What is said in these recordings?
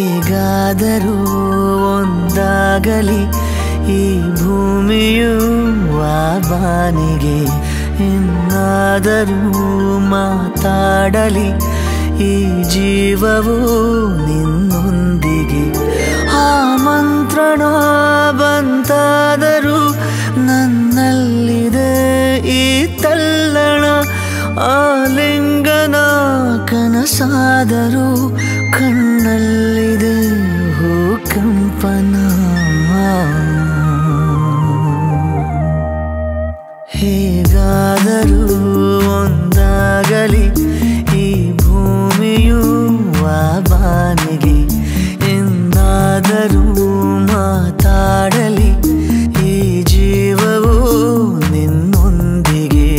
ಹೇಗಾದರೂ ಒಂದಾಗಲಿ ಈ ಭೂಮಿಯು ಆ ಬಾನಿಗೆ ಇನ್ನಾದರೂ ಮಾತಾಡಲಿ ಈ ಜೀವವು ನಿನ್ನೊಂದಿಗೆ ಆ ಮಂತ್ರಣ ಬಂತಾದರೂ ನನ್ನಲ್ಲಿದೆ ಈ ತಲ್ಲಣ ಆಲಿಂಗನ ಕನಸಾದರೂ ಕಣ್ಣಲ್ಲಿದೆ ಭೂಕಂಪನ ಹೇಗಾದರೂ ಒಂದಾಗಲಿ ಈ ಭೂಮಿಯು ಆ ಬಾನಿಗೆ ಎಂದಾದರೂ ಮಾತಾಡಲಿ ಈ ಜೀವವು ನಿನ್ನೊಂದಿಗೆ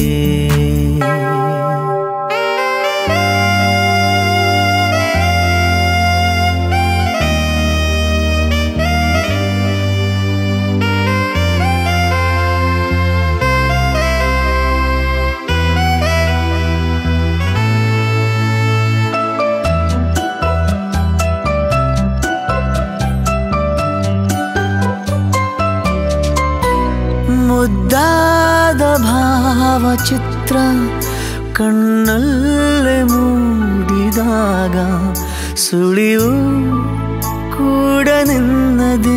ಮುದ್ದಾದ ಭಾವಚಿತ್ರ ಕಣ್ಣಲ್ಲೇ ಮೂಡಿದಾಗ ಸುಳಿವು ಕೂಡ ನಿನ್ನದೇ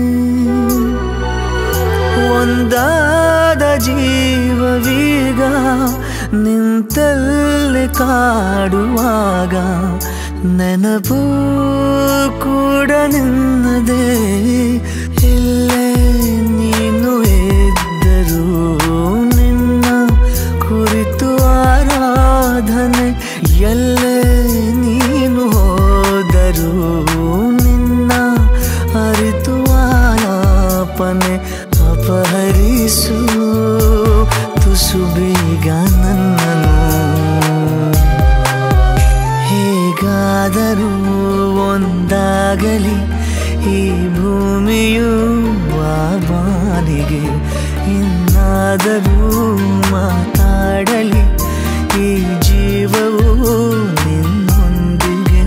ಒಂದಾದ ಜೀವವೀಗ ನಿಂತಲ್ಲಿ ಕಾಡುವಾಗ ನೆನಪು ಕೂಡ ನಿನ್ನದೇ ಇಲ್ಲೇ ನೀನು ಇದ್ದರು ನಿನ್ನ ಕುರಿತು ಆರಾಧನೆ ಎಲ್ಲೇ ನೀನು ಹೋದರು ನಿನ್ನ ಅರಿತು ಆಲಾಪನೆ ಅಪಹರಿಸು ತುಸು ಬೇಗ ನನ್ನನು ಹೇಗಾದರೂ ಒಂದಾಗಲಿ ಈ ಭೂಮಿಯು ಆ ಬಾನಿಗೆ ಇನ್ನಾದರೂ ಮಾತಾಡಲಿ ಈ ಜೀವವು ನಿನ್ನೊಂದಿಗೆ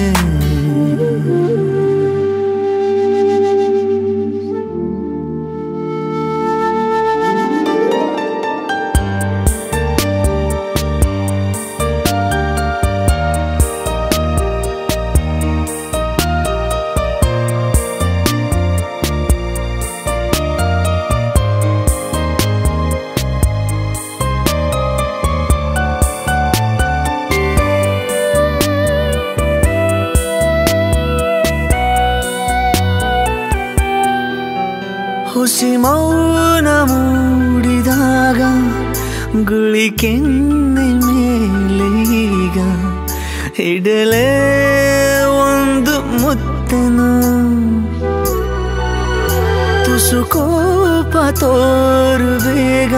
ಹುಸಿ ಮೌನ ಮೂಡಿದಾಗ ಗುಳಿ ಕೆನ್ನೆ ಮೇಲೆ ಈಗ ಇಡಲೇ ಒಂದು ಮುತ್ತನು ತುಸು ಕೋಪ ತೋರು ಬೇಗ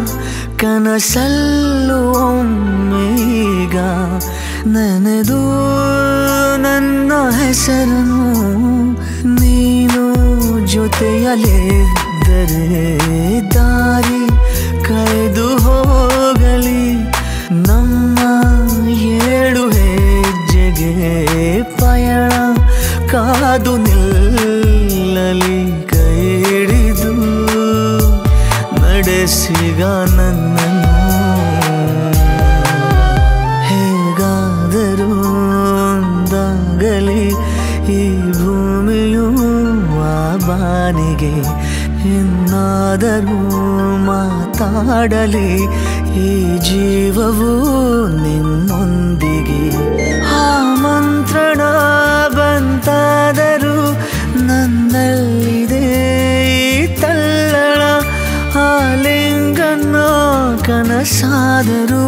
ಕನಸಲ್ಲು ಒಮ್ಮೆಗ ನೆನೆದು ನನ್ನ ಹೆಸರನು ನೀನು ಜೊತೆಯಲ್ಲಿದ್ದರೆ ದಾರಿ ಕಳೆದು ಹೋಗಲಿ ನಮ್ಮ ಏಳು ಹೆಜ್ಜೆಗೆ ಪಯಣ ಕಾದು ನಿಲ್ಲಲಿ ಕೈ ಹಿಡಿದು ನಡೆಸಿಗ ನನ್ನನ್ನು ಹೇಗಾದರೂ ಒಂದಾಗಲಿ ಈ ಭೂಮಿಯು ಆ ಬಾನಿಗೆ ಇನ್ನಾದರೂ ಮಾತಾಡಲಿ ಈ ಜೀವವು ನಿನ್ನೊಂದಿಗೆ ಆ ಮಂತ್ರಣ ಬಂತಾದರೂ ನನ್ನಲ್ಲಿದೆ ಈ ತಲ್ಲಣ ಆಲಿಂಗನ ಕನಸಾದರೂ